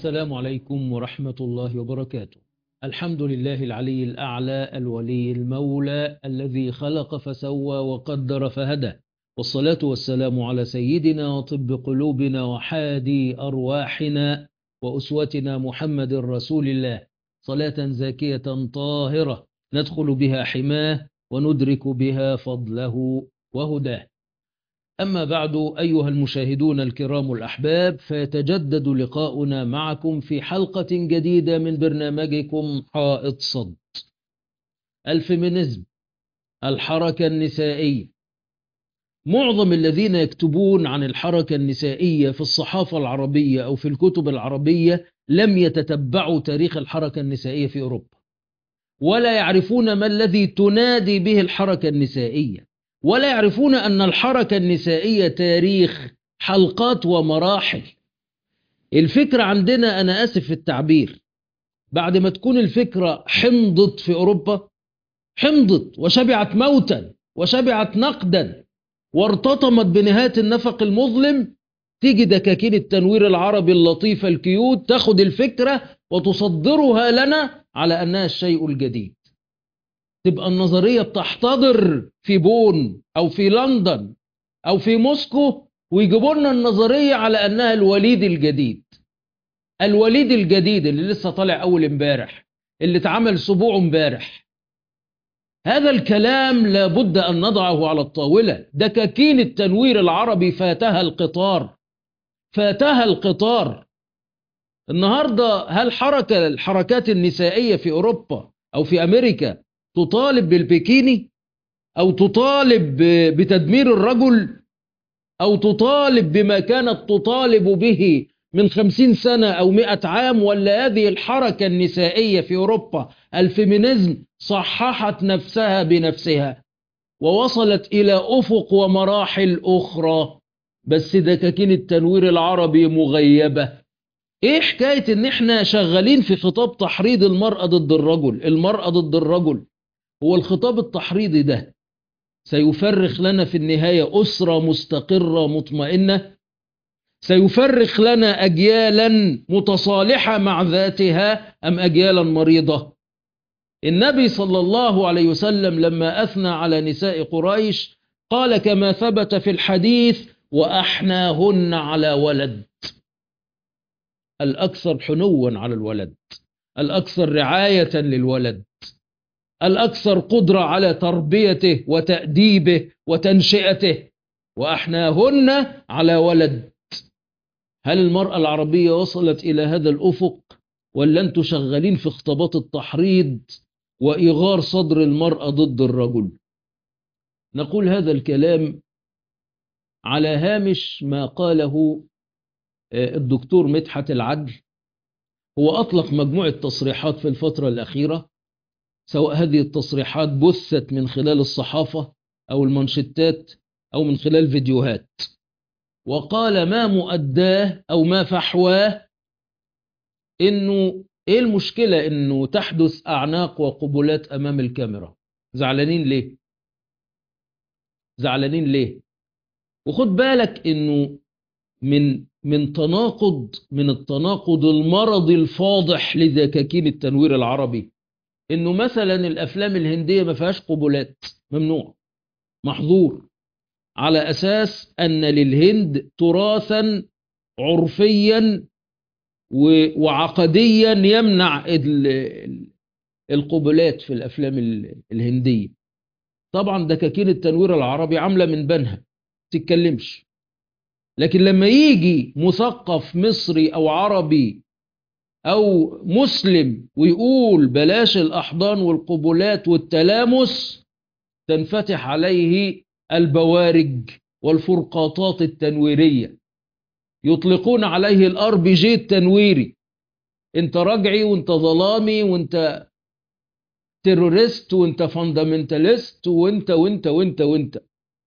السلام عليكم ورحمة الله وبركاته الحمد لله العلي الأعلى الولي المولى الذي خلق فسوى وقدر فهدى والصلاة والسلام على سيدنا وطب قلوبنا وحادي أرواحنا وأسوتنا محمد رسول الله صلاة زاكية طاهرة ندخل بها حماه وندرك بها فضله وهداه أما بعد أيها المشاهدون الكرام الأحباب فيتجدد لقاؤنا معكم في حلقة جديدة من برنامجكم حائط صد الفيمينيزم الحركة النسائية معظم الذين يكتبون عن الحركة النسائية في الصحافة العربية أو في الكتب العربية لم يتتبعوا تاريخ الحركة النسائية في أوروبا ولا يعرفون ما الذي تنادي به الحركة النسائية ولا يعرفون أن الحركة النسائية تاريخ حلقات ومراحل الفكرة عندنا أنا آسف في التعبير بعد ما تكون الفكرة حمضت في أوروبا حمضت وشبعت موتا وشبعت نقدا وارتطمت بنهاية النفق المظلم تيجي دكاكين التنوير العربي اللطيفة الكيوت تاخد الفكرة وتصدرها لنا على أنها الشيء الجديد تبقى النظرية بتحتضر في بون أو في لندن أو في موسكو ويجيبوا لنا النظرية على أنها الوليد الجديد الوليد الجديد اللي لسه طالع أول امبارح اللي اتعمل سبوعه امبارح هذا الكلام لابد أن نضعه على الطاولة دكاكين التنوير العربي فاتها القطار فاتها القطار النهاردة هل حركة الحركات النسائية في أوروبا أو في أمريكا تطالب بالبكيني أو تطالب بتدمير الرجل أو تطالب بما كانت تطالب به من خمسين سنة أو مئة عام ولا هذه الحركة النسائية في أوروبا الفيمينيزم صححت نفسها بنفسها ووصلت إلى أفق ومراحل أخرى بس دكاكين التنوير العربي مغيبة ايه حكاية ان احنا شغالين في خطاب تحريض المرأة ضد الرجل المرأة ضد الرجل هو الخطاب التحريضي ده سيفرخ لنا في النهاية أسرة مستقرة مطمئنة سيفرخ لنا أجيالا متصالحة مع ذاتها أم أجيالا مريضة النبي صلى الله عليه وسلم لما أثنى على نساء قريش قال كما ثبت في الحديث وأحناهن على ولد الأكثر حنوا على الولد الأكثر رعاية للولد الأكثر قدرة على تربيته وتأديبه وتنشئته وأحناهن على ولد هل المرأة العربية وصلت إلى هذا الأفق ولا أنتم شغالين في اختباط التحريض وإغار صدر المرأة ضد الرجل نقول هذا الكلام على هامش ما قاله الدكتور مدحت العدل هو أطلق مجموعة تصريحات في الفترة الأخيرة سواء هذه التصريحات بثت من خلال الصحافة أو المنشتات أو من خلال فيديوهات وقال ما مؤداه أو ما فحواه إنه إيه المشكلة إنه تحدث أعناق وقبلات أمام الكاميرا زعلانين ليه زعلانين ليه وخد بالك إنه من من تناقض من التناقض المرضي الفاضح لدكاكين التنوير العربي انه مثلا الافلام الهنديه ما فيهاش قبلات ممنوع محظور على اساس ان للهند تراثا عرفيا وعقديا يمنع القبلات في الافلام الهنديه طبعا دكاكين التنوير العربي عامله من بنها تتكلمش لكن لما يجي مثقف مصري او عربي او مسلم ويقول بلاش الاحضان والقبلات والتلامس تنفتح عليه البوارج والفرقاطات التنويريه يطلقون عليه الار بي جي التنويري انت رجعي وانت ظلامي وانت تيرورست وانت فاندامنتاليست وانت وانت وانت وانت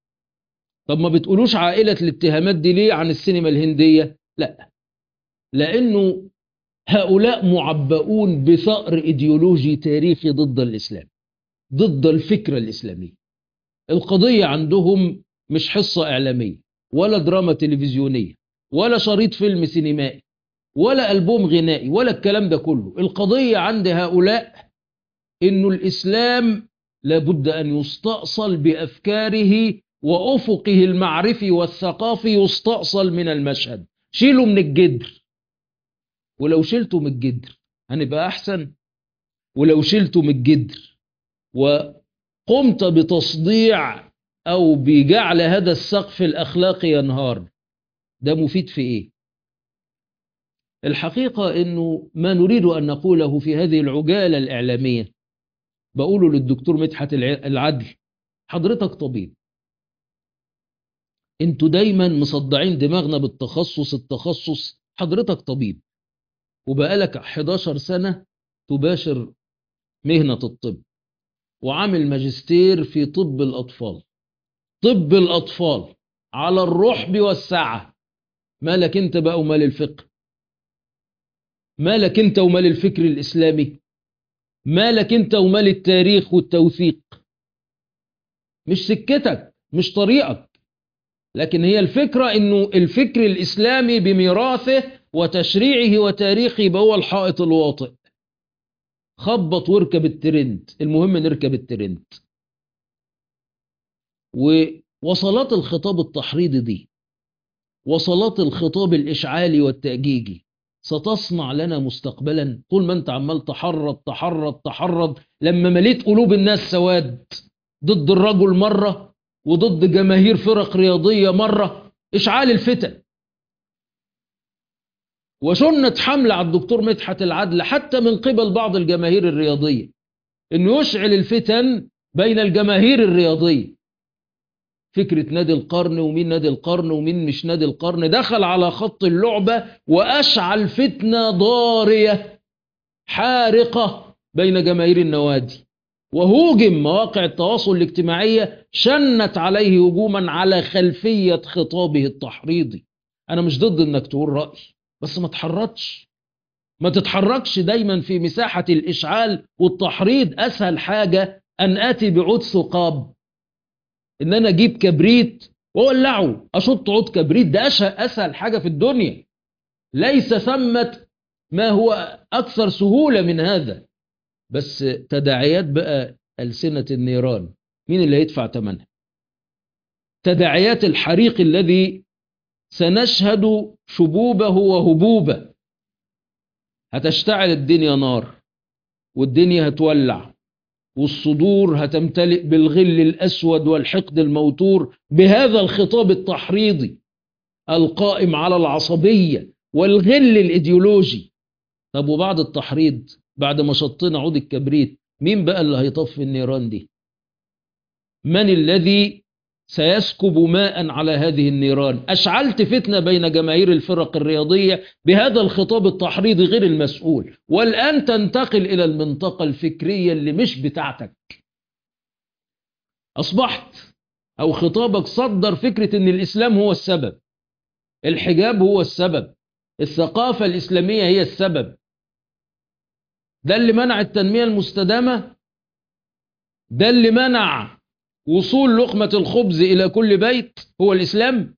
طب ما بتقولوش عائله الاتهامات دي ليه عن السينما الهنديه لا لانه هؤلاء معبؤون بثأر إيديولوجي تاريخي ضد الإسلام ضد الفكرة الإسلامية القضية عندهم مش حصة إعلامية ولا دراما تلفزيونية ولا شريط فيلم سينمائي ولا ألبوم غنائي ولا الكلام ده كله القضية عند هؤلاء إنه الإسلام لابد أن يستأصل بأفكاره وأفقه المعرفي والثقافي يستأصل من المشهد شيله من الجدر ولو شلته من الجدر هنبقى أحسن ولو شلته من الجدر وقمت بتصديع أو بجعل هذا السقف الأخلاقي ينهار ده مفيد في إيه؟ الحقيقة أنه ما نريد أن نقوله في هذه العجالة الإعلامية بقوله للدكتور مدحت العدل حضرتك طبيب انتوا دايما مصدعين دماغنا بالتخصص التخصص حضرتك طبيب وبقالك 11 سنة تباشر مهنة الطب وعامل ماجستير في طب الأطفال طب الأطفال على الرحب والسعة مالك انت بقى ومال الفقه مالك انت ومال الفكر الإسلامي مالك انت ومال التاريخ والتوثيق مش سكتك مش طريقك لكن هي الفكرة انه الفكر الإسلامي بميراثه وتشريعه وتاريخه يبقى هو الحائط الواطئ خبط واركب الترند المهم نركب الترند ووصلات الخطاب التحريضي دي وصلات الخطاب الإشعالي والتأجيجي ستصنع لنا مستقبلا طول ما انت عمال تحرض تحرض تحرض لما مليت قلوب الناس سواد ضد الرجل مرة وضد جماهير فرق رياضية مرة إشعال الفتن وشنت حملة على الدكتور مدحت العدل حتى من قبل بعض الجماهير الرياضية انه يشعل الفتن بين الجماهير الرياضية فكرة نادي القرن ومين نادي القرن ومين مش نادي القرن دخل على خط اللعبة وأشعل فتنة ضارية حارقة بين جماهير النوادي وهوجم مواقع التواصل الاجتماعية شنت عليه هجوما على خلفية خطابه التحريضي أنا مش ضد إنك تقول رأي بس ما تحركش ما تتحركش دايما في مساحة الإشعال والتحريض أسهل حاجة أن آتي بعود ثقاب إن أنا أجيب كبريت وأولعه أشط عود كبريت ده أسهل حاجة في الدنيا ليس ثمة ما هو أكثر سهولة من هذا بس تداعيات بقى ألسنة النيران مين اللي هيدفع ثمنها تداعيات الحريق الذي سنشهد شبوبه وهبوبه هتشتعل الدنيا نار والدنيا هتولع والصدور هتمتلئ بالغل الأسود والحقد الموتور بهذا الخطاب التحريضي القائم على العصبية والغل الإيديولوجي طب وبعد التحريض بعد ما شطينا عود الكبريت مين بقى اللي هيطفي النيران دي من الذي سيسكب ماء على هذه النيران أشعلت فتنة بين جماهير الفرق الرياضية بهذا الخطاب التحريضي غير المسؤول والآن تنتقل إلى المنطقة الفكرية اللي مش بتاعتك أصبحت أو خطابك صدر فكرة أن الإسلام هو السبب الحجاب هو السبب الثقافة الإسلامية هي السبب ده اللي منع التنمية المستدامة ده اللي منع وصول لقمة الخبز إلى كل بيت هو الإسلام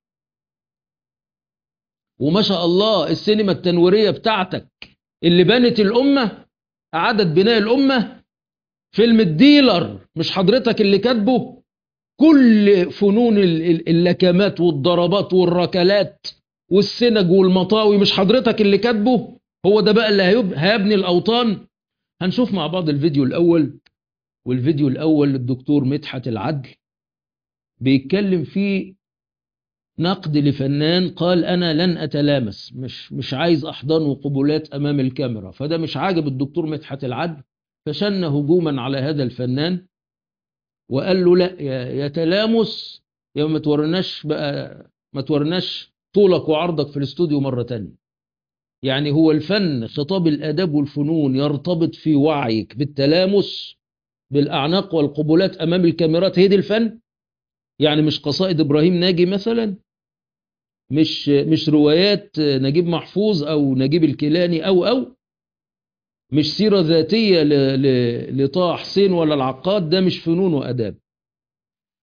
وما شاء الله السينما التنويرية بتاعتك اللي بنت الأمة أعادت بناء الأمة فيلم الديلر مش حضرتك اللي كاتبه كل فنون اللكمات والضربات والركلات والسنج والمطاوي مش حضرتك اللي كاتبه هو ده بقى اللي هيبني الأوطان هنشوف مع بعض الفيديو الأول والفيديو الأول للدكتور مدحت العدل بيتكلم فيه نقد لفنان قال أنا لن أتلامس مش, مش عايز أحضان وقبولات أمام الكاميرا فده مش عاجب الدكتور مدحت العدل فشن هجوما على هذا الفنان وقال له لا يا, يا تلامس يا ما تورناش بقى ما تورناش طولك وعرضك في الاستوديو مرة تانية يعني هو الفن خطاب الآداب والفنون يرتبط في وعيك بالتلامس بالأعناق والقبلات أمام الكاميرات هي دي الفن يعني مش قصائد إبراهيم ناجي مثلا مش مش روايات نجيب محفوظ أو نجيب الكيلاني أو أو مش سيرة ذاتية لطه حسين ولا العقاد ده مش فنون وأداب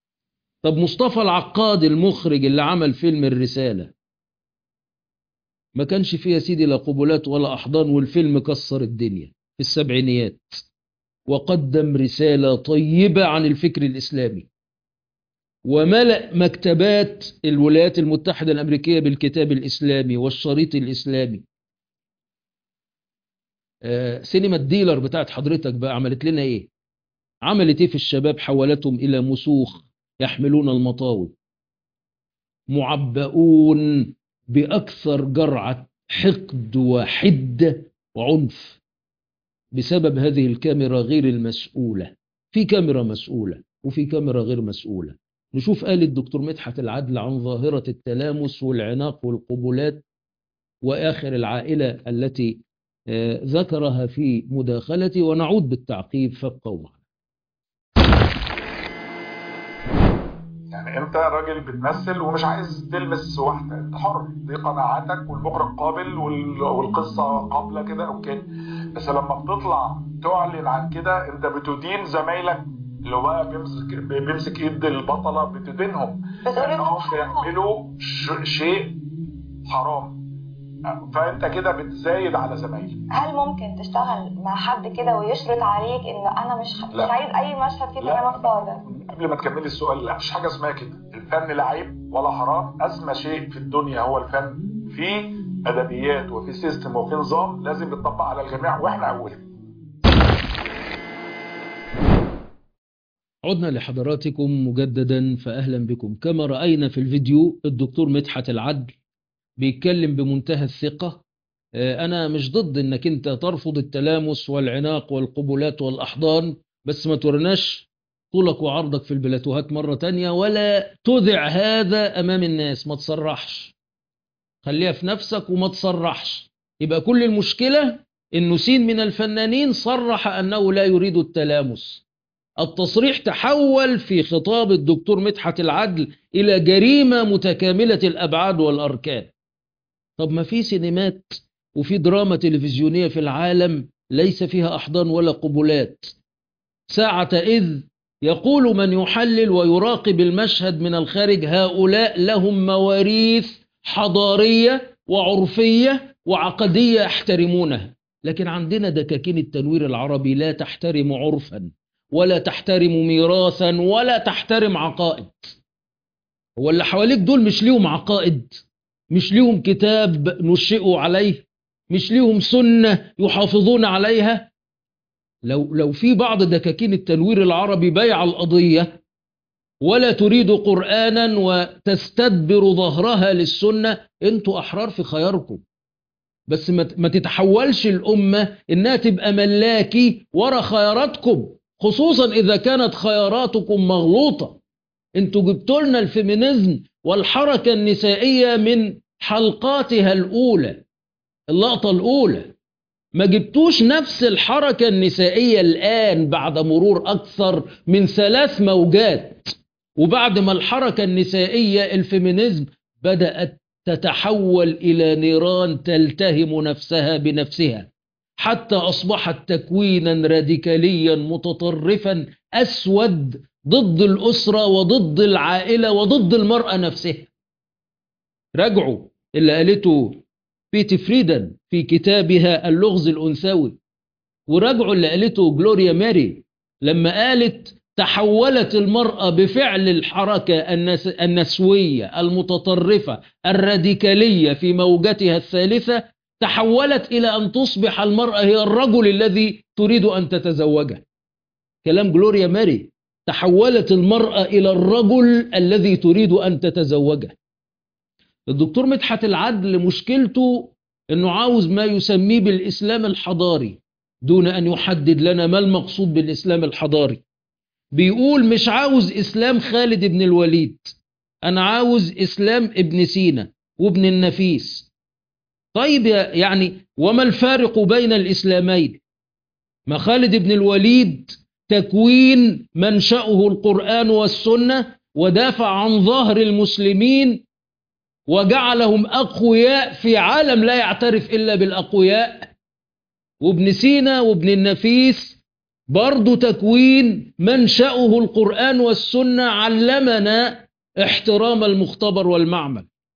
طب مصطفى العقاد المخرج اللي عمل فيلم الرسالة ما كانش فيها سيدي لا قبلات ولا أحضان والفيلم كسر الدنيا في السبعينيات وقدم رسالة طيبة عن الفكر الإسلامي وملأ مكتبات الولايات المتحدة الأمريكية بالكتاب الإسلامي والشريط الإسلامي آه سينما الديلر بتاعت حضرتك بقى عملت لنا إيه عملت إيه في الشباب حولتهم إلى مسوخ يحملون المطاوي معبؤون بأكثر جرعة حقد وحدة وعنف بسبب هذه الكاميرا غير المسؤولة في كاميرا مسؤولة وفي كاميرا غير مسؤولة نشوف قال الدكتور مدحت العدل عن ظاهرة التلامس والعناق والقبلات وآخر العائلة التي ذكرها في مداخلتي ونعود بالتعقيب فابقوا معنا يعني انت راجل بتمثل ومش عايز تلمس واحده انت حر دي قناعاتك والمخرج قابل والقصه قابله كده اوكي بس لما بتطلع تعلن عن كده انت بتدين زمايلك اللي هو بقى بيمسك بيمسك ايد البطله بتدينهم انهم بيعملوا شيء حرام فانت كده بتزايد على زمايلك هل ممكن تشتغل مع حد كده ويشرط عليك ان انا مش مش عايز اي مشهد فيه كلامك فاضي قبل ما تكملي السؤال لا مفيش حاجه اسمها كده الفن لا عيب ولا حرام اسمى شيء في الدنيا هو الفن في ادبيات وفي سيستم وفي نظام لازم يتطبق على الجميع واحنا اولهم عدنا لحضراتكم مجددا فأهلا بكم كما رأينا في الفيديو الدكتور مدحت العدل بيتكلم بمنتهى الثقة أنا مش ضد أنك أنت ترفض التلامس والعناق والقبلات والأحضان بس ما تورناش طولك وعرضك في البلاتوهات مرة تانية ولا تذع هذا أمام الناس ما تصرحش خليها في نفسك وما تصرحش يبقى كل المشكلة أنه سين من الفنانين صرح أنه لا يريد التلامس التصريح تحول في خطاب الدكتور مدحت العدل إلى جريمة متكاملة الأبعاد والأركان طب ما في سينمات وفي دراما تلفزيونية في العالم ليس فيها أحضان ولا قبلات ساعة إذ يقول من يحلل ويراقب المشهد من الخارج هؤلاء لهم مواريث حضارية وعرفية وعقدية يحترمونها لكن عندنا دكاكين التنوير العربي لا تحترم عرفا ولا تحترم ميراثا ولا تحترم عقائد هو اللي حواليك دول مش ليهم عقائد مش ليهم كتاب نشئوا عليه مش ليهم سنة يحافظون عليها لو, لو في بعض دكاكين التنوير العربي بيع القضية ولا تريد قرآنا وتستدبر ظهرها للسنة انتوا أحرار في خياركم بس ما تتحولش الأمة إنها تبقى ملاكي ورا خياراتكم خصوصا إذا كانت خياراتكم مغلوطة انتوا جبتوا لنا الفيمينيزم والحركة النسائية من حلقاتها الأولى اللقطة الأولى ما جبتوش نفس الحركة النسائية الآن بعد مرور أكثر من ثلاث موجات وبعد ما الحركة النسائية الفيمينيزم بدأت تتحول إلى نيران تلتهم نفسها بنفسها حتى أصبحت تكوينا راديكاليا متطرفا أسود ضد الأسرة وضد العائلة وضد المرأة نفسها راجعوا اللي قالته بيتي فريدن في كتابها اللغز الأنثوي وراجعوا اللي قالته جلوريا ماري لما قالت تحولت المرأة بفعل الحركة النس النسوية المتطرفة الراديكالية في موجتها الثالثة تحولت إلى أن تصبح المرأة هي الرجل الذي تريد أن تتزوجه كلام جلوريا ماري تحولت المرأة إلى الرجل الذي تريد أن تتزوجه الدكتور مدحت العدل مشكلته أنه عاوز ما يسميه بالإسلام الحضاري دون أن يحدد لنا ما المقصود بالإسلام الحضاري بيقول مش عاوز إسلام خالد بن الوليد أنا عاوز إسلام ابن سينا وابن النفيس طيب يعني وما الفارق بين الإسلامين ما خالد بن الوليد تكوين منشأه القرآن والسنة ودافع عن ظهر المسلمين وجعلهم أقوياء في عالم لا يعترف إلا بالأقوياء وابن سينا وابن النفيس برضو تكوين منشأه القرآن والسنة علمنا احترام المختبر والمعمل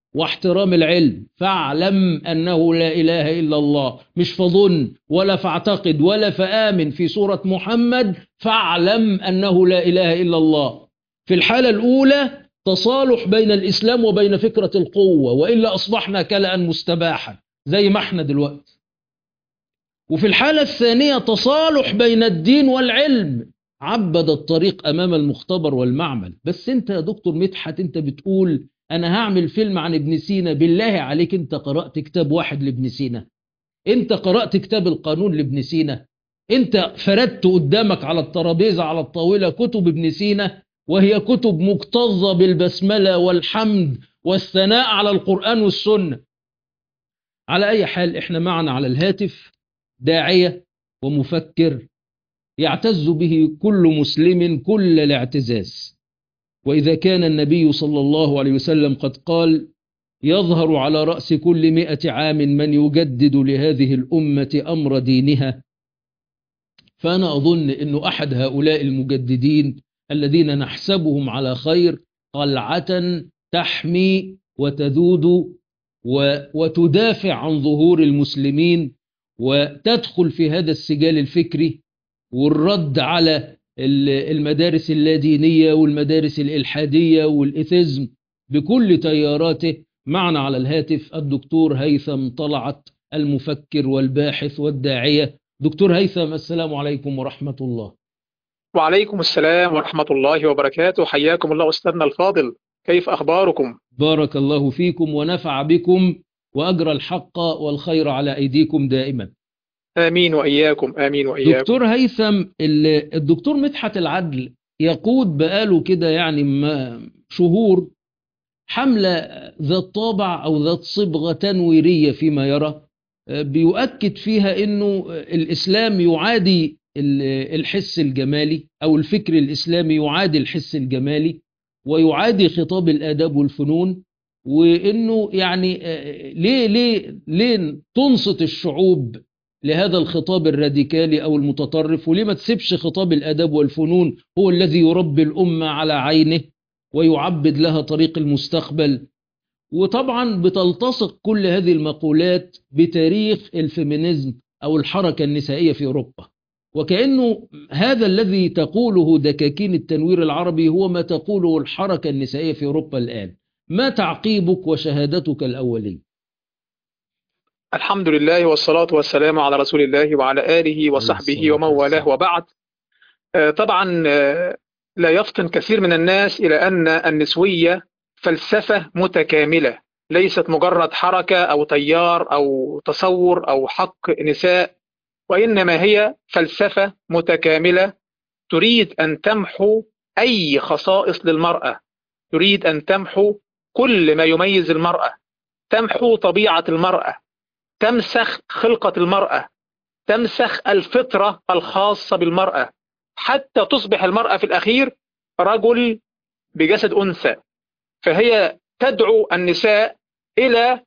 واحترام العلم فاعلم أنه لا إله إلا الله مش فظن ولا فاعتقد ولا فآمن في سورة محمد فاعلم أنه لا إله إلا الله في الحالة الأولى تصالح بين الإسلام وبين فكرة القوة وإلا أصبحنا كلأ مستباحا زي ما احنا دلوقتي وفي الحالة الثانية تصالح بين الدين والعلم عبد الطريق أمام المختبر والمعمل بس أنت يا دكتور مدحت أنت بتقول أنا هعمل فيلم عن ابن سينا بالله عليك أنت قرأت كتاب واحد لابن سينا أنت قرأت كتاب القانون لابن سينا أنت فردت قدامك على الترابيزة على الطاولة كتب ابن سينا وهي كتب مكتظة بالبسملة والحمد والثناء على القرآن والسنة على أي حال إحنا معنا على الهاتف داعية ومفكر يعتز به كل مسلم كل الاعتزاز وإذا كان النبي صلى الله عليه وسلم قد قال يظهر على رأس كل مئة عام من يجدد لهذه الأمة أمر دينها فأنا أظن أنه أحد هؤلاء المجددين الذين نحسبهم على خير قلعة تحمي وتذود وتدافع عن ظهور المسلمين وتدخل في هذا السجال الفكري والرد على المدارس اللادينية والمدارس الإلحادية والإثيزم بكل تياراته معنا على الهاتف الدكتور هيثم طلعت المفكر والباحث والداعية دكتور هيثم السلام عليكم ورحمة الله وعليكم السلام ورحمة الله وبركاته حياكم الله أستاذنا الفاضل كيف أخباركم؟ بارك الله فيكم ونفع بكم وأجرى الحق والخير على أيديكم دائما آمين وإياكم آمين وإياكم دكتور هيثم الدكتور مدحت العدل يقود بقاله كده يعني ما شهور حملة ذات طابع أو ذات صبغة تنويرية فيما يرى بيؤكد فيها أنه الإسلام يعادي الحس الجمالي أو الفكر الإسلامي يعادي الحس الجمالي ويعادي خطاب الآداب والفنون وانه يعني ليه ليه ليه تنصت الشعوب لهذا الخطاب الراديكالي او المتطرف وليه ما تسيبش خطاب الاداب والفنون هو الذي يربي الامه على عينه ويعبد لها طريق المستقبل وطبعا بتلتصق كل هذه المقولات بتاريخ الفيمينيزم او الحركه النسائيه في اوروبا وكانه هذا الذي تقوله دكاكين التنوير العربي هو ما تقوله الحركه النسائيه في اوروبا الان ما تعقيبك وشهادتك الأولية الحمد لله والصلاة والسلام على رسول الله وعلى آله وصحبه ومن والاه وبعد طبعا لا يفطن كثير من الناس إلى أن النسوية فلسفة متكاملة ليست مجرد حركة أو تيار أو تصور أو حق نساء وإنما هي فلسفة متكاملة تريد أن تمحو أي خصائص للمرأة تريد أن تمحو كل ما يميز المرأة تمحو طبيعة المرأة تمسخ خلقة المرأة تمسخ الفطرة الخاصة بالمرأة حتى تصبح المرأة في الأخير رجل بجسد أنثى فهي تدعو النساء إلى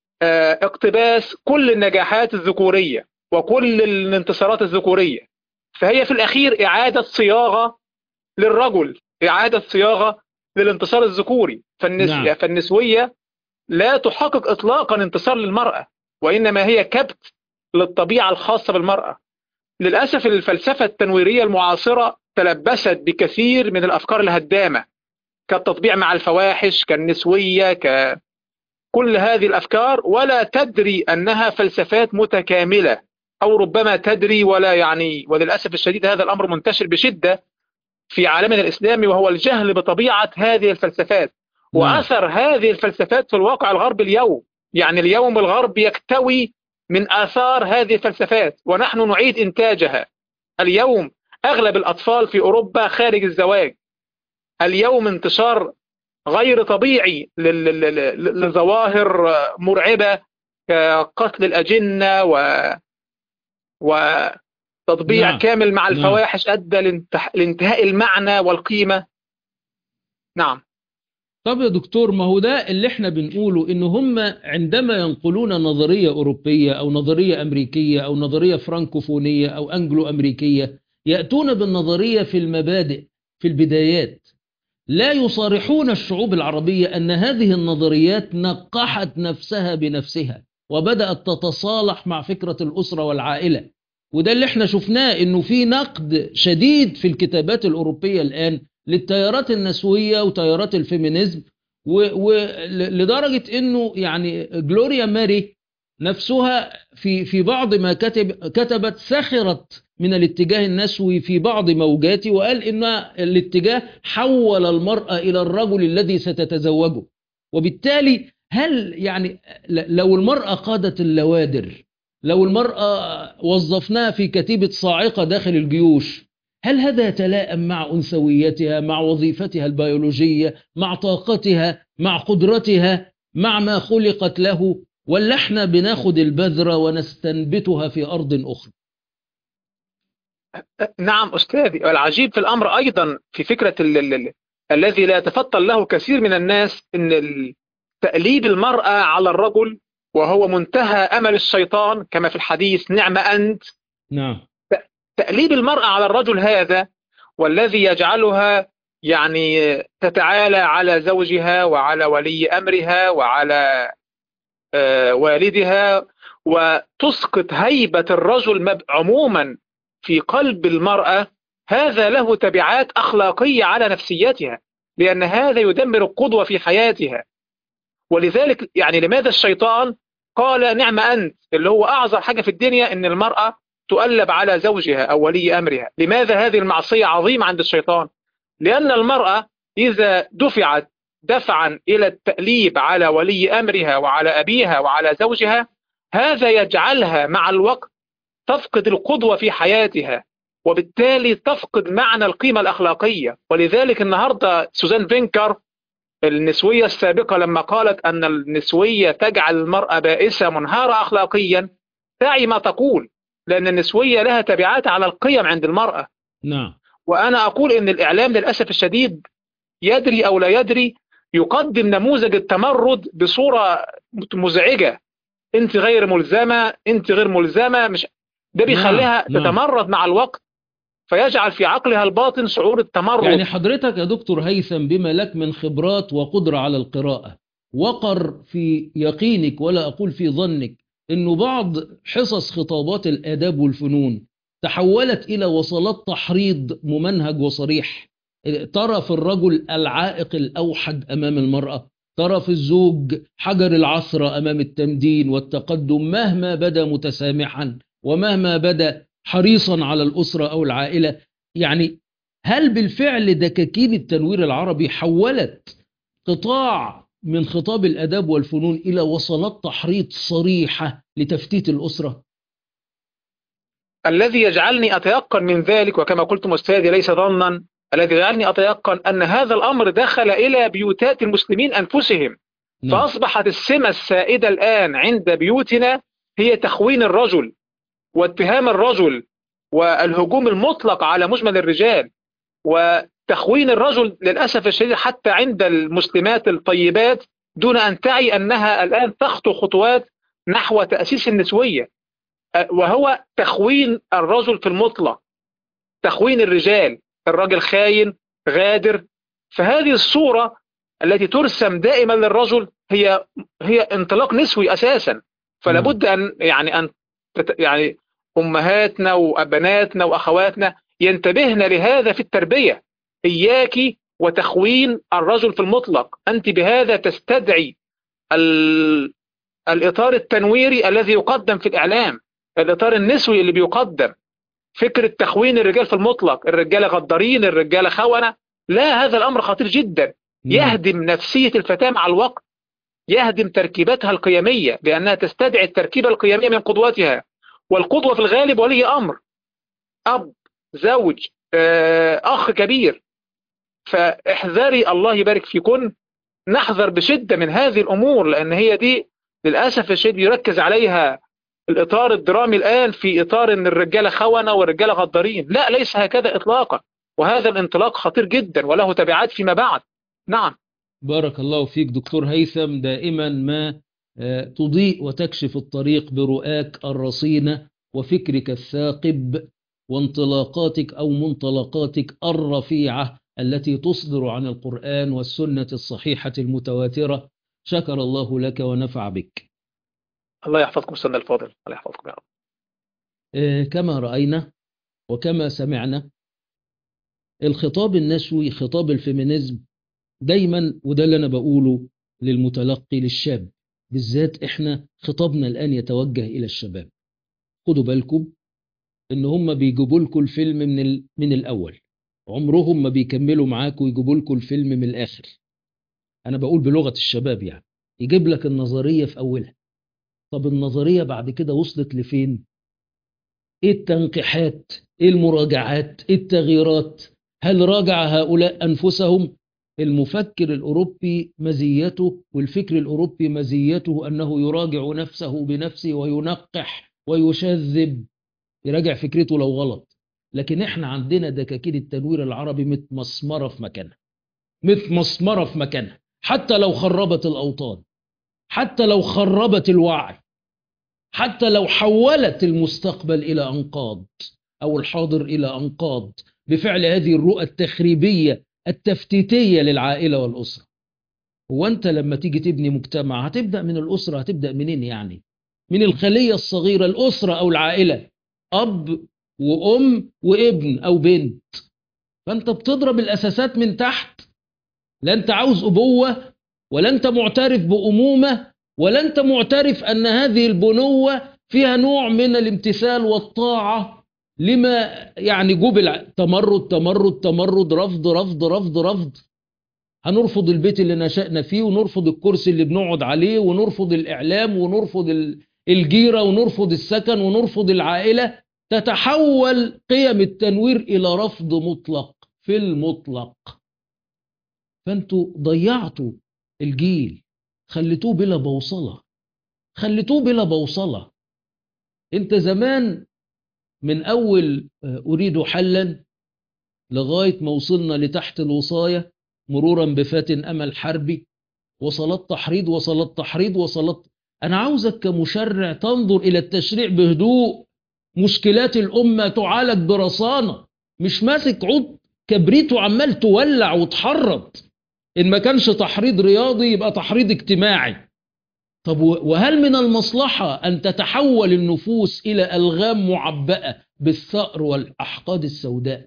اقتباس كل النجاحات الذكورية وكل الانتصارات الذكورية فهي في الأخير إعادة صياغة للرجل إعادة صياغة للانتصار الذكوري فالنس... نعم. فالنسوية لا تحقق إطلاقا انتصار للمرأة وإنما هي كبت للطبيعة الخاصة بالمرأة للأسف الفلسفة التنويرية المعاصرة تلبست بكثير من الأفكار الهدامة كالتطبيع مع الفواحش كالنسوية ك... كل هذه الأفكار ولا تدري أنها فلسفات متكاملة أو ربما تدري ولا يعني وللأسف الشديد هذا الأمر منتشر بشدة في عالمنا الإسلامي وهو الجهل بطبيعة هذه الفلسفات وأثر هذه الفلسفات في الواقع الغربي اليوم يعني اليوم الغرب يكتوي من آثار هذه الفلسفات ونحن نعيد إنتاجها اليوم أغلب الأطفال في أوروبا خارج الزواج اليوم انتشار غير طبيعي لظواهر مرعبة كقتل الأجنة و وتطبيع نعم. كامل مع الفواحش نعم. أدى لانتهاء المعنى والقيمة نعم طب يا دكتور ما هو ده اللي احنا بنقوله ان هم عندما ينقلون نظرية أوروبية أو نظرية أمريكية أو نظرية فرانكوفونية أو أنجلو أمريكية يأتون بالنظرية في المبادئ في البدايات لا يصارحون الشعوب العربية أن هذه النظريات نقحت نفسها بنفسها وبدأت تتصالح مع فكرة الأسرة والعائلة وده اللي احنا شفناه انه في نقد شديد في الكتابات الأوروبية الآن للتيارات النسوية وتيارات الفيمينيزم ولدرجة انه يعني جلوريا ماري نفسها في في بعض ما كتب كتبت سخرت من الاتجاه النسوي في بعض موجاته وقال ان الاتجاه حول المرأة الى الرجل الذي ستتزوجه وبالتالي هل يعني لو المرأة قادت اللوادر لو المرأة وظفناها في كتيبة صاعقة داخل الجيوش هل هذا يتلائم مع أنثويتها مع وظيفتها البيولوجية مع طاقتها مع قدرتها مع ما خلقت له ولا احنا بناخد البذرة ونستنبتها في أرض أخرى نعم أستاذي والعجيب في الأمر أيضا في فكرة ال ال ال الذي لا يتفطن له كثير من الناس أن تأليب المرأة على الرجل وهو منتهى أمل الشيطان كما في الحديث نعم أنت نعم تأليب المرأة على الرجل هذا والذي يجعلها يعني تتعالى على زوجها وعلى ولي أمرها وعلى والدها وتسقط هيبة الرجل عموما في قلب المرأة هذا له تبعات أخلاقية على نفسيتها لأن هذا يدمر القدوة في حياتها ولذلك يعني لماذا الشيطان قال نعم أنت اللي هو أعظم حاجة في الدنيا أن المرأة تؤلب على زوجها أو ولي أمرها لماذا هذه المعصية عظيمة عند الشيطان لأن المرأة إذا دفعت دفعا إلى التأليب على ولي أمرها وعلى أبيها وعلى زوجها هذا يجعلها مع الوقت تفقد القدوة في حياتها وبالتالي تفقد معنى القيمة الأخلاقية ولذلك النهاردة سوزان فينكر النسوية السابقة لما قالت أن النسوية تجعل المرأة بائسة منهارة أخلاقيا تعي ما تقول لأن النسوية لها تبعات على القيم عند المرأة نعم وأنا أقول أن الإعلام للأسف الشديد يدري أو لا يدري يقدم نموذج التمرد بصورة مزعجة أنت غير ملزمة أنت غير ملزمة مش ده بيخليها نعم. تتمرد مع الوقت فيجعل في عقلها الباطن شعور التمرد يعني حضرتك يا دكتور هيثم بما لك من خبرات وقدرة على القراءة وقر في يقينك ولا أقول في ظنك أنه بعض حصص خطابات الآداب والفنون تحولت إلى وصلات تحريض ممنهج وصريح ترى في الرجل العائق الأوحد أمام المرأة ترى في الزوج حجر العثرة أمام التمدين والتقدم مهما بدا متسامحا ومهما بدا حريصا على الأسرة أو العائلة يعني هل بالفعل دكاكين التنوير العربي حولت قطاع من خطاب الأداب والفنون إلى وصلات تحريض صريحة لتفتيت الأسرة الذي يجعلني أتيقن من ذلك وكما قلت أستاذي ليس ظنا الذي يجعلني أتيقن أن هذا الأمر دخل إلى بيوتات المسلمين أنفسهم نعم. فأصبحت السمة السائدة الآن عند بيوتنا هي تخوين الرجل واتهام الرجل والهجوم المطلق على مجمل الرجال وتخوين الرجل للأسف الشديد حتى عند المسلمات الطيبات دون أن تعي أنها الآن تخطو خطوات نحو تأسيس النسوية وهو تخوين الرجل في المطلق تخوين الرجال الرجل خاين غادر فهذه الصورة التي ترسم دائما للرجل هي هي انطلاق نسوي أساسا فلا نعم. بد أن يعني أن تت- يعني أمهاتنا وأبناتنا وأخواتنا ينتبهن لهذا في التربية إياك وتخوين الرجل في المطلق أنت بهذا تستدعي ال... الإطار التنويري الذي يقدم في الإعلام الإطار النسوي اللي بيقدم فكرة تخوين الرجال في المطلق الرجالة غدارين الرجالة خونة لا هذا الأمر خطير جدا نعم. يهدم نفسية الفتاة مع الوقت يهدم تركيبتها القيمية لأنها تستدعي التركيبة القيمية من قدوتها والقدوة في الغالب ولي أمر أب زوج آه، أخ كبير فاحذري الله يبارك فيكن نحذر بشدة من هذه الأمور لأن هي دي للأسف الشديد يركز عليها الإطار الدرامي الآن في إطار أن الرجالة خونة والرجالة غدارين لا ليس هكذا إطلاقا وهذا الانطلاق خطير جدا وله تبعات فيما بعد نعم بارك الله فيك دكتور هيثم دائما ما آه، تضيء وتكشف الطريق برؤاك الرصينة وفكرك الثاقب وانطلاقاتك أو منطلقاتك الرفيعة التي تصدر عن القرآن والسنة الصحيحة المتواترة شكر الله لك ونفع بك الله يحفظكم سنة الفاضل الله يحفظكم يا رب آه، كما رأينا وكما سمعنا الخطاب النسوي خطاب الفيمينيزم دايما وده اللي أنا بقوله للمتلقي للشاب بالذات احنا خطابنا الآن يتوجه إلى الشباب خدوا بالكم ان هم بيجيبوا لكم الفيلم من ال... من الاول عمرهم ما بيكملوا معاكم ويجيبوا لكم الفيلم من الاخر انا بقول بلغه الشباب يعني يجيب لك النظريه في اولها طب النظريه بعد كده وصلت لفين ايه التنقيحات ايه المراجعات ايه التغييرات هل راجع هؤلاء انفسهم المفكر الاوروبي مزيته والفكر الاوروبي مزيته انه يراجع نفسه بنفسه وينقح ويشذب يراجع فكرته لو غلط لكن احنا عندنا دكاكين التنوير العربي متمسمره في مكانها متمسمره في مكانها حتى لو خربت الاوطان حتى لو خربت الوعي حتى لو حولت المستقبل الى انقاض او الحاضر الى انقاض بفعل هذه الرؤى التخريبيه التفتيتيه للعائله والاسره هو انت لما تيجي تبني مجتمع هتبدا من الاسره هتبدا منين يعني من الخليه الصغيره الاسره او العائله اب وام وابن او بنت فانت بتضرب الاساسات من تحت لا انت عاوز ابوه ولا انت معترف بامومه ولا انت معترف ان هذه البنوه فيها نوع من الامتثال والطاعه لما يعني جبل تمرد تمرد تمرد رفض رفض رفض رفض هنرفض البيت اللي نشأنا فيه ونرفض الكرسي اللي بنقعد عليه ونرفض الإعلام ونرفض الجيرة ونرفض السكن ونرفض العائلة تتحول قيم التنوير إلى رفض مطلق في المطلق فانتوا ضيعتوا الجيل خليتوه بلا بوصلة خليتوه بلا بوصلة انت زمان من أول أريد حلا لغاية ما وصلنا لتحت الوصاية مرورا بفاتن أمل حربي وصلات تحريض وصلات تحريض وصلات أنا عاوزك كمشرع تنظر إلى التشريع بهدوء مشكلات الأمة تعالج برصانة مش ماسك عود كبريت وعمال تولع وتحرض إن ما كانش تحريض رياضي يبقى تحريض اجتماعي طب وهل من المصلحة أن تتحول النفوس إلى ألغام معبأة بالثأر والأحقاد السوداء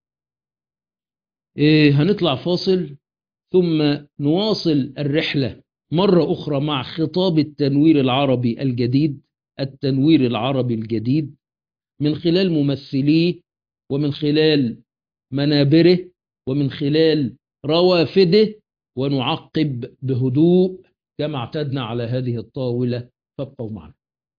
إيه هنطلع فاصل ثم نواصل الرحلة مرة أخرى مع خطاب التنوير العربي الجديد التنوير العربي الجديد من خلال ممثليه ومن خلال منابره ومن خلال روافده ونعقب بهدوء كما اعتدنا على هذه الطاولة فابقوا معنا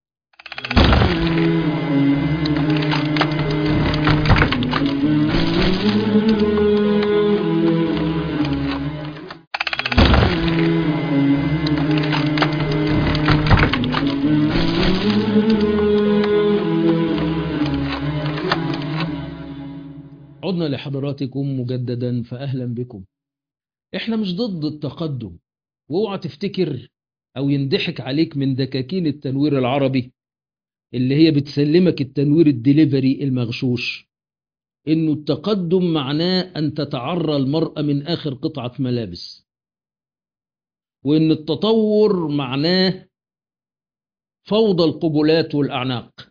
عدنا لحضراتكم مجددا فأهلا بكم احنا مش ضد التقدم واوعى تفتكر او يندحك عليك من دكاكين التنوير العربي اللي هي بتسلمك التنوير الدليفري المغشوش انه التقدم معناه ان تتعرى المرأة من اخر قطعة ملابس وان التطور معناه فوضى القبلات والاعناق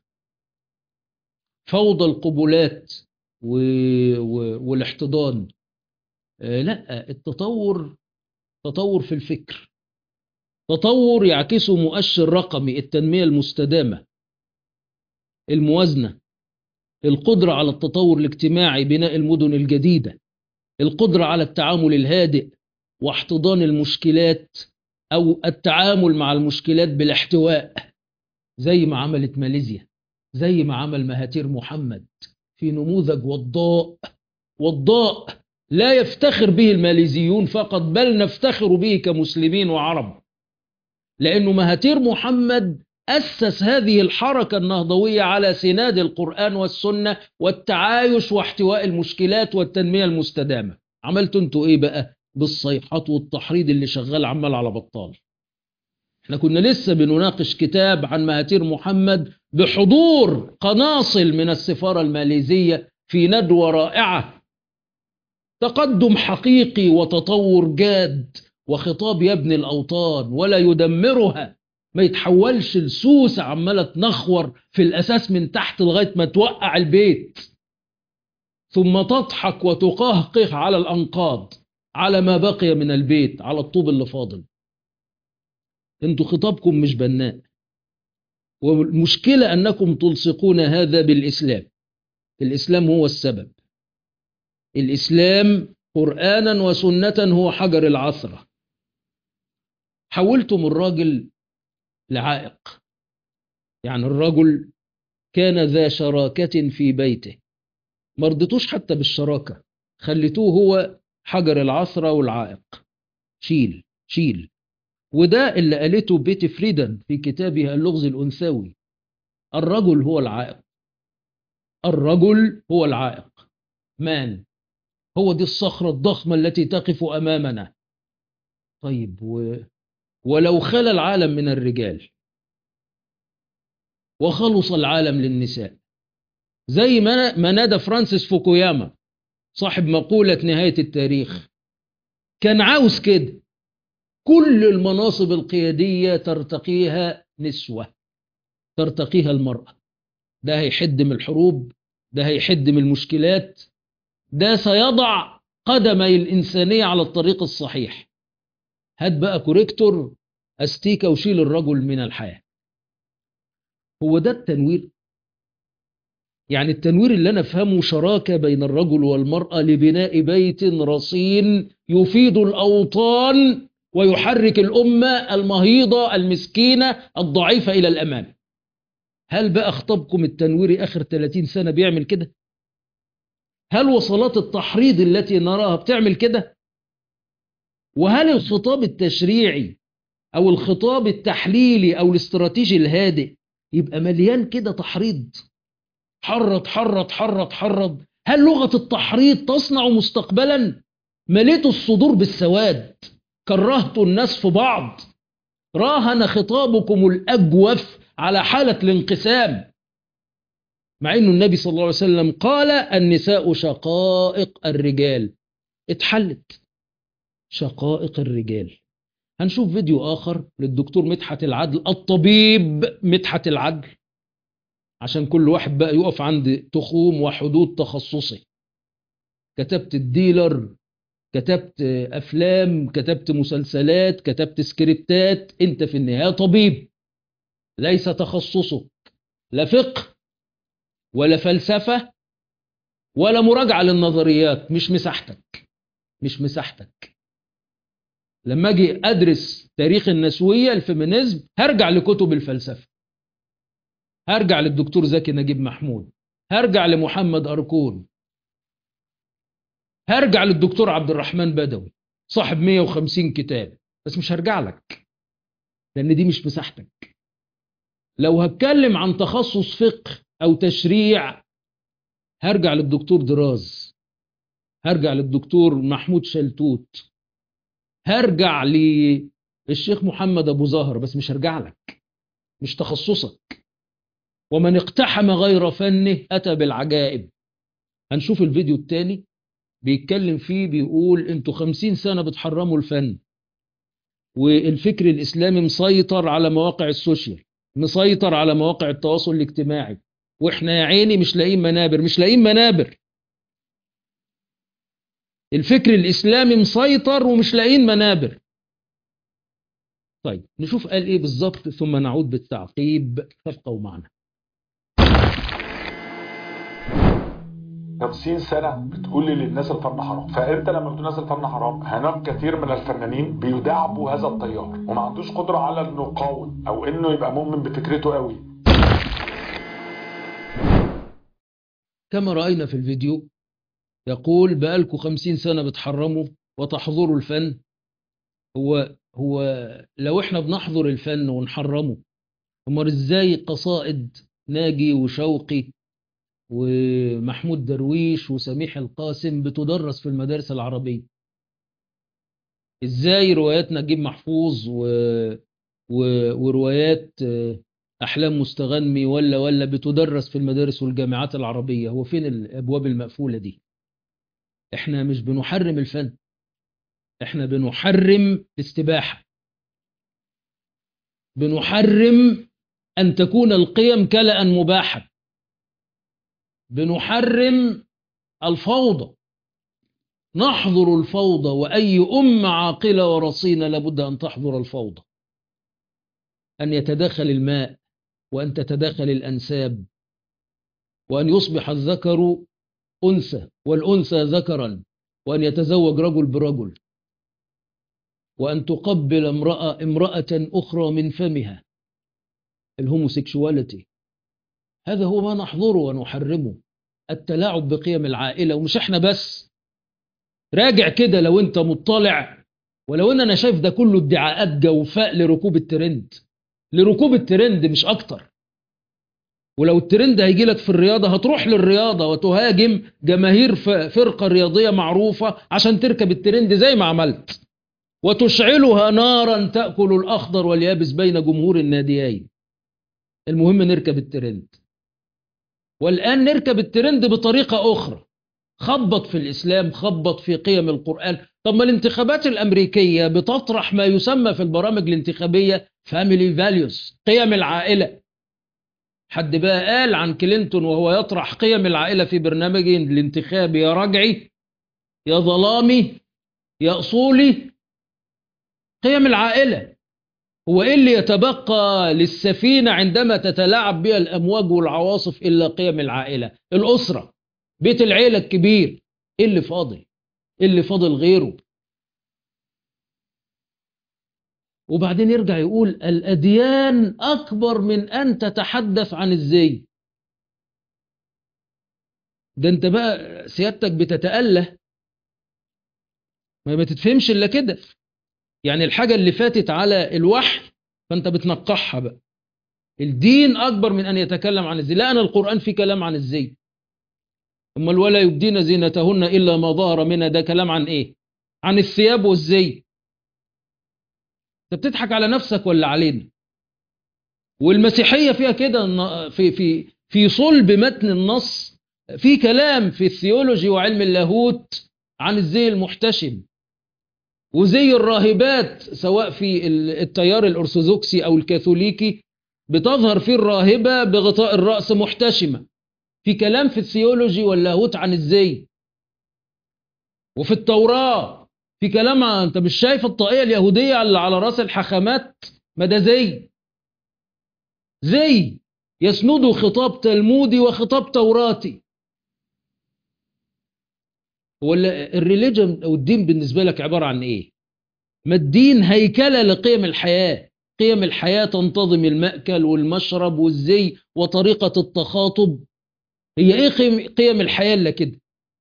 فوضى القبلات و... و... والاحتضان آه لا التطور تطور في الفكر تطور يعكسه مؤشر رقمي التنمية المستدامة الموازنة القدرة على التطور الاجتماعي بناء المدن الجديدة القدرة على التعامل الهادئ واحتضان المشكلات أو التعامل مع المشكلات بالاحتواء زي ما عملت ماليزيا زي ما عمل مهاتير محمد في نموذج وضاء وضاء لا يفتخر به الماليزيون فقط بل نفتخر به كمسلمين وعرب لأنه مهاتير محمد أسس هذه الحركة النهضوية على سناد القرآن والسنة والتعايش واحتواء المشكلات والتنمية المستدامة عملتوا انتوا ايه بقى بالصيحات والتحريض اللي شغال عمال على بطال احنا كنا لسه بنناقش كتاب عن مهاتير محمد بحضور قناصل من السفارة الماليزية في ندوة رائعة تقدم حقيقي وتطور جاد وخطاب يبني الأوطان ولا يدمرها ما يتحولش لسوسة عمالة تنخور في الأساس من تحت لغاية ما توقع البيت ثم تضحك وتقهقه على الأنقاض على ما بقي من البيت على الطوب اللي فاضل انتوا خطابكم مش بناء والمشكلة أنكم تلصقون هذا بالإسلام الإسلام هو السبب الإسلام قرآنا وسنة هو حجر العثرة حولتم الراجل لعائق يعني الرجل كان ذا شراكة في بيته ما رضيتوش حتى بالشراكة خليتوه هو حجر العثرة والعائق شيل شيل وده اللي قالته بيتي فريدن في كتابها اللغز الأنثوي الرجل هو العائق الرجل هو العائق مان هو دي الصخرة الضخمة التي تقف أمامنا طيب و... ولو خلى العالم من الرجال وخلص العالم للنساء زي ما ما نادى فرانسيس فوكوياما صاحب مقولة نهاية التاريخ كان عاوز كده كل المناصب القيادية ترتقيها نسوة ترتقيها المرأة ده هيحد من الحروب ده هيحد من المشكلات ده سيضع قدمي الإنسانية على الطريق الصحيح هات بقى كوريكتور أستيكة وشيل الرجل من الحياة هو ده التنوير يعني التنوير اللي أنا أفهمه شراكة بين الرجل والمرأة لبناء بيت رصين يفيد الأوطان ويحرك الأمة المهيضة المسكينة الضعيفة إلى الأمام هل بقى خطابكم التنويري آخر 30 سنة بيعمل كده؟ هل وصلات التحريض التي نراها بتعمل كده؟ وهل الخطاب التشريعي أو الخطاب التحليلي أو الاستراتيجي الهادئ يبقى مليان كده تحريض حرض حرض حرض حرض هل لغة التحريض تصنع مستقبلا مليت الصدور بالسواد كرهت الناس في بعض راهن خطابكم الأجوف على حالة الانقسام مع أنه النبي صلى الله عليه وسلم قال النساء شقائق الرجال اتحلت شقائق الرجال هنشوف فيديو آخر للدكتور مدحت العدل الطبيب مدحت العدل عشان كل واحد بقى يقف عند تخوم وحدود تخصصي كتبت الديلر كتبت أفلام كتبت مسلسلات كتبت سكريبتات أنت في النهاية طبيب ليس تخصصك لا فقه ولا فلسفة ولا مراجعة للنظريات مش مساحتك مش مساحتك لما اجي ادرس تاريخ النسويه الفيمينيزم هرجع لكتب الفلسفه هرجع للدكتور زكي نجيب محمود هرجع لمحمد اركون هرجع للدكتور عبد الرحمن بدوي صاحب 150 كتاب بس مش هرجع لك لان دي مش مساحتك لو هتكلم عن تخصص فقه او تشريع هرجع للدكتور دراز هرجع للدكتور محمود شلتوت هرجع للشيخ محمد ابو زهر بس مش هرجع لك مش تخصصك ومن اقتحم غير فنه اتى بالعجائب هنشوف الفيديو الثاني بيتكلم فيه بيقول انتوا خمسين سنة بتحرموا الفن والفكر الإسلامي مسيطر على مواقع السوشيال مسيطر على مواقع التواصل الاجتماعي واحنا يا عيني مش لاقيين منابر مش لاقيين منابر الفكر الإسلامي مسيطر ومش لاقيين منابر طيب نشوف قال ايه بالظبط ثم نعود بالتعقيب فابقوا معنا 50 سنه بتقول لي للناس الفن حرام فانت لما بتقول الناس الفن حرام هناك كثير من الفنانين بيدعبوا هذا التيار وما عندوش قدره على انه يقاوم او انه يبقى مؤمن بفكرته قوي كما رأينا في الفيديو يقول بقالكم خمسين سنة بتحرموا وتحظروا الفن هو هو لو احنا بنحظر الفن ونحرمه امال ازاي قصائد ناجي وشوقي ومحمود درويش وسميح القاسم بتدرس في المدارس العربية ازاي روايات نجيب محفوظ و... و... وروايات احلام مستغنمي ولا ولا بتدرس في المدارس والجامعات العربية هو فين الابواب المقفولة دي احنا مش بنحرم الفن احنا بنحرم الاستباحة بنحرم أن تكون القيم كلأ مباحا بنحرم الفوضى نحظر الفوضى وأي أم عاقلة ورصينة لابد أن تحظر الفوضى أن يتداخل الماء وأن تتداخل الأنساب وأن يصبح الذكر أنثى والأنثى ذكرا وأن يتزوج رجل برجل وأن تقبل امرأة امرأة أخرى من فمها الهوموسيكشواليتي هذا هو ما نحظره ونحرمه التلاعب بقيم العائلة ومش احنا بس راجع كده لو انت مطلع ولو ان انا شايف ده كله ادعاءات جوفاء لركوب الترند لركوب الترند مش اكتر ولو الترند هيجي لك في الرياضة هتروح للرياضة وتهاجم جماهير فرقة رياضية معروفة عشان تركب الترند زي ما عملت وتشعلها نارا تأكل الأخضر واليابس بين جمهور الناديين المهم نركب الترند والآن نركب الترند بطريقة أخرى خبط في الإسلام خبط في قيم القرآن طب ما الانتخابات الأمريكية بتطرح ما يسمى في البرامج الانتخابية family values قيم العائلة حد بقى قال عن كلينتون وهو يطرح قيم العائلة في برنامجه الانتخابي يا رجعي يا ظلامي يا أصولي قيم العائلة هو إيه اللي يتبقى للسفينة عندما تتلاعب بها الأمواج والعواصف إلا قيم العائلة الأسرة بيت العيلة الكبير إيه اللي فاضل إيه اللي فاضل غيره وبعدين يرجع يقول الأديان أكبر من أن تتحدث عن الزي ده أنت بقى سيادتك بتتأله ما بتتفهمش إلا كده يعني الحاجة اللي فاتت على الوحي فأنت بتنقحها بقى الدين أكبر من أن يتكلم عن الزي لا أنا القرآن فيه كلام عن الزي أمال ولا يبدين زينتهن إلا ما ظهر منها ده كلام عن إيه عن الثياب والزي انت بتضحك على نفسك ولا علينا والمسيحيه فيها كده في في في صلب متن النص في كلام في الثيولوجي وعلم اللاهوت عن الزي المحتشم وزي الراهبات سواء في التيار الارثوذكسي او الكاثوليكي بتظهر فيه الراهبه بغطاء الراس محتشمه في كلام في الثيولوجي واللاهوت عن الزي وفي التوراه في كلام انت مش شايف الطاقية اليهودية اللي على راس الحخامات ما ده زي زي يسنده خطاب تلمودي وخطاب توراتي ولا الريليجن او الدين بالنسبة لك عبارة عن ايه ما الدين هيكلة لقيم الحياة قيم الحياة تنتظم المأكل والمشرب والزي وطريقة التخاطب هي ايه قيم الحياة الا كده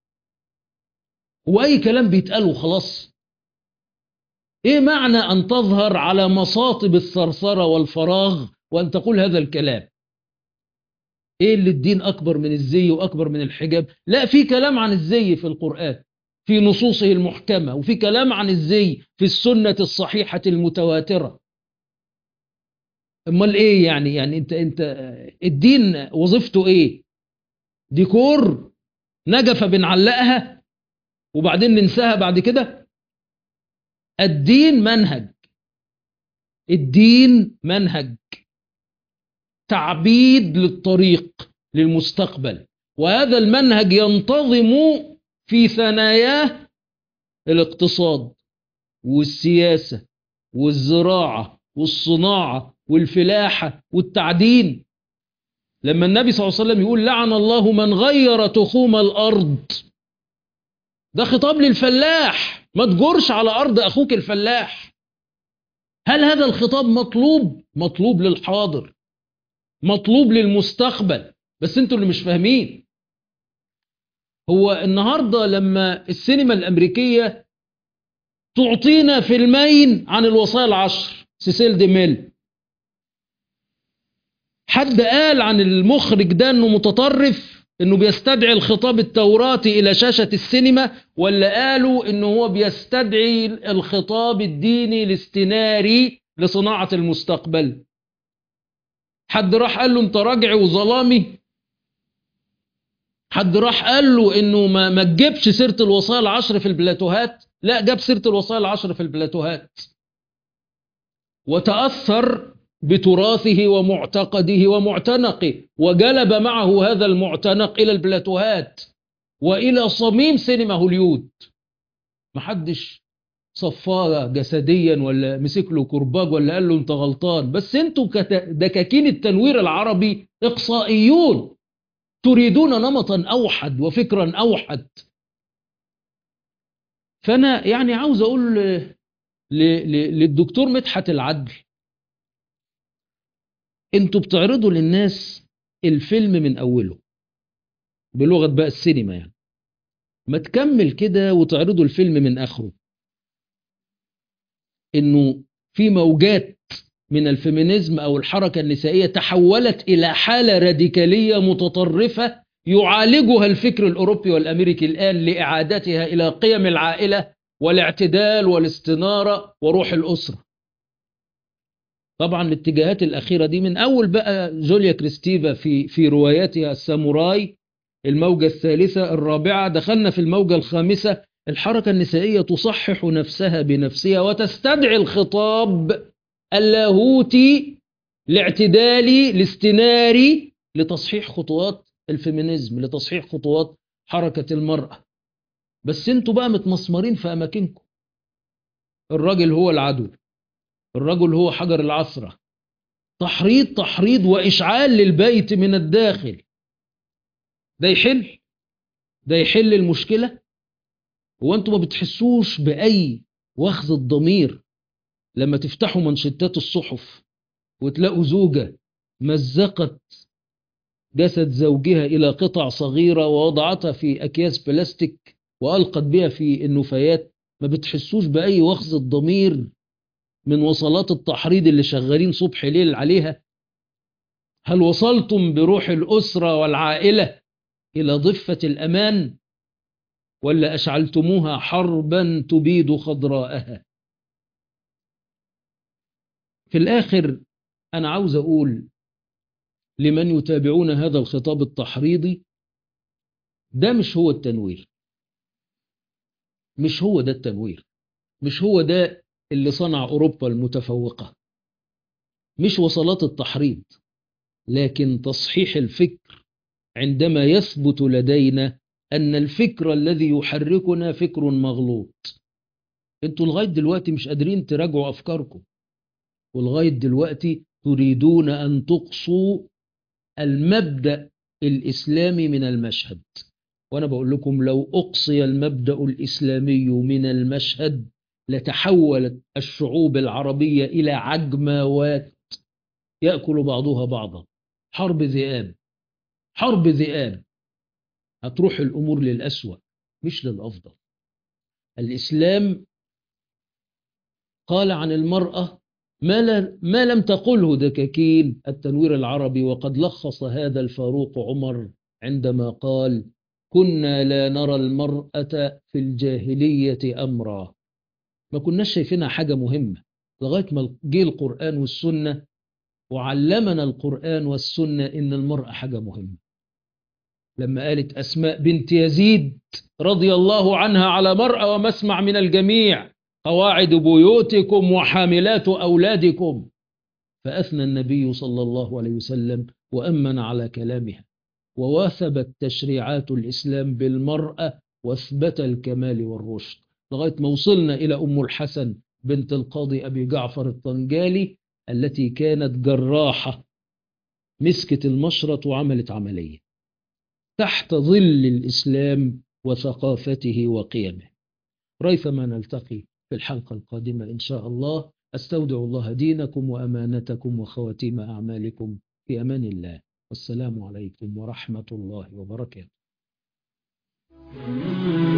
واي كلام بيتقال وخلاص ايه معنى ان تظهر على مصاطب الثرثرة والفراغ وان تقول هذا الكلام ايه اللي الدين اكبر من الزي واكبر من الحجاب لا في كلام عن الزي في القرآن في نصوصه المحكمة وفي كلام عن الزي في السنة الصحيحة المتواترة امال ايه يعني يعني انت انت الدين وظيفته ايه ديكور نجفة بنعلقها وبعدين ننساها بعد كده الدين منهج الدين منهج تعبيد للطريق للمستقبل وهذا المنهج ينتظم في ثناياه الاقتصاد والسياسة والزراعة والصناعة والفلاحة والتعدين لما النبي صلى الله عليه وسلم يقول لعن الله من غير تخوم الأرض ده خطاب للفلاح ما تجرش على أرض أخوك الفلاح هل هذا الخطاب مطلوب؟ مطلوب للحاضر مطلوب للمستقبل بس انتوا اللي مش فاهمين هو النهاردة لما السينما الأمريكية تعطينا فيلمين عن الوصايا العشر سيسيل دي ميل حد قال عن المخرج ده انه متطرف انه بيستدعي الخطاب التوراتي الى شاشة السينما ولا قالوا انه هو بيستدعي الخطاب الديني الاستناري لصناعة المستقبل حد راح قال له انت راجعي وظلامي حد راح قال له انه ما, ما تجيبش سيره الوصايا العشر في البلاتوهات لا جاب سيره الوصايا العشر في البلاتوهات وتاثر بتراثه ومعتقده ومعتنقه وجلب معه هذا المعتنق الى البلاتوهات والى صميم سينما هوليود محدش صفاه جسديا ولا مسك له كرباج ولا قال له انت غلطان بس انتوا دكاكين التنوير العربي اقصائيون تريدون نمطا اوحد وفكرا اوحد فانا يعني عاوز اقول للدكتور مدحت العدل انتوا بتعرضوا للناس الفيلم من اوله بلغه بقى السينما يعني ما تكمل كده وتعرضوا الفيلم من اخره انه في موجات من الفيمينيزم او الحركه النسائيه تحولت الى حاله راديكاليه متطرفه يعالجها الفكر الاوروبي والامريكي الان لاعادتها الى قيم العائله والاعتدال والاستناره وروح الاسره. طبعا الاتجاهات الاخيره دي من اول بقى جوليا كريستيفا في في رواياتها الساموراي الموجه الثالثه الرابعه دخلنا في الموجه الخامسه الحركه النسائيه تصحح نفسها بنفسها وتستدعي الخطاب اللاهوتي الاعتدالي الاستناري لتصحيح خطوات الفيمينيزم لتصحيح خطوات حركة المرأة بس انتوا بقى متمسمرين في أماكنكم الراجل هو العدو الرجل هو حجر العثرة تحريض تحريض وإشعال للبيت من الداخل ده يحل ده يحل المشكلة هو انتوا ما بتحسوش بأي واخذ الضمير لما تفتحوا منشطات الصحف وتلاقوا زوجة مزقت جسد زوجها إلى قطع صغيرة ووضعتها في أكياس بلاستيك وألقت بها في النفايات ما بتحسوش بأي وخز الضمير من وصلات التحريض اللي شغالين صبح ليل عليها هل وصلتم بروح الأسرة والعائلة إلى ضفة الأمان ولا أشعلتموها حربا تبيد خضراءها في الآخر أنا عاوز أقول لمن يتابعون هذا الخطاب التحريضي ده مش هو التنوير مش هو ده التنوير مش هو ده اللي صنع أوروبا المتفوقة مش وصلات التحريض لكن تصحيح الفكر عندما يثبت لدينا أن الفكر الذي يحركنا فكر مغلوط انتوا لغاية دلوقتي مش قادرين تراجعوا أفكاركم ولغاية دلوقتي تريدون أن تقصوا المبدأ الإسلامي من المشهد وأنا بقول لكم لو أقصي المبدأ الإسلامي من المشهد لتحولت الشعوب العربية إلى عجماوات يأكل بعضها بعضا حرب ذئاب حرب ذئاب هتروح الأمور للأسوأ مش للأفضل الإسلام قال عن المرأة ما, ما لم تقله دكاكين التنوير العربي وقد لخص هذا الفاروق عمر عندما قال كنا لا نرى المرأة في الجاهلية أمرا ما كناش شايفينها حاجة مهمة لغاية ما جه القرآن والسنة وعلمنا القرآن والسنة إن المرأة حاجة مهمة لما قالت أسماء بنت يزيد رضي الله عنها على مرأة ومسمع من الجميع قواعد بيوتكم وحاملات أولادكم فأثنى النبي صلى الله عليه وسلم وأمن على كلامها وواثبت تشريعات الإسلام بالمرأة واثبت الكمال والرشد لغاية ما وصلنا إلى أم الحسن بنت القاضي أبي جعفر الطنجالي التي كانت جراحة مسكت المشرط وعملت عملية تحت ظل الإسلام وثقافته وقيمه ريثما نلتقي في الحلقة القادمة إن شاء الله أستودع الله دينكم وأمانتكم وخواتيم أعمالكم في أمان الله والسلام عليكم ورحمة الله وبركاته